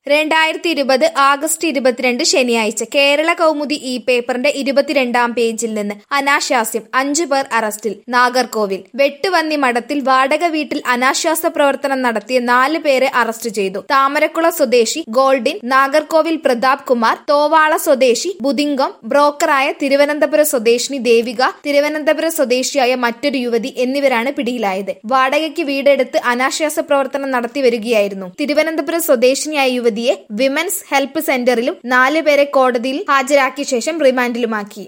രണ്ടായിരത്തി ഇരുപത് ആഗസ്റ്റ് ഇരുപത്തിരണ്ട് ശനിയാഴ്ച കേരള കൗമുദി ഈ പേപ്പറിന്റെ ഇരുപത്തിരണ്ടാം പേജിൽ നിന്ന് അനാശാസ്യം അഞ്ചു പേർ അറസ്റ്റിൽ നാഗർകോവിൽ വെട്ടുവന്നി മഠത്തിൽ വാടക വീട്ടിൽ അനാശാസ പ്രവർത്തനം നടത്തിയ നാല് പേരെ അറസ്റ്റ് ചെയ്തു താമരക്കുള സ്വദേശി ഗോൾഡിൻ നാഗർകോവിൽ പ്രതാപ് കുമാർ തോവാള സ്വദേശി ബുദിങ്കം ബ്രോക്കറായ തിരുവനന്തപുരം സ്വദേശിനി ദേവിക തിരുവനന്തപുരം സ്വദേശിയായ മറ്റൊരു യുവതി എന്നിവരാണ് പിടിയിലായത് വാടകയ്ക്ക് വീടെടുത്ത് അനാശാസ പ്രവർത്തനം നടത്തി വരികയായിരുന്നു തിരുവനന്തപുരം സ്വദേശിനിയായ യുവതിയെ വിമൻസ് ഹെൽപ്പ് സെന്ററിലും നാല് പേരെ കോടതിയിൽ ഹാജരാക്കിയ ശേഷം റിമാൻഡിലുമാക്കി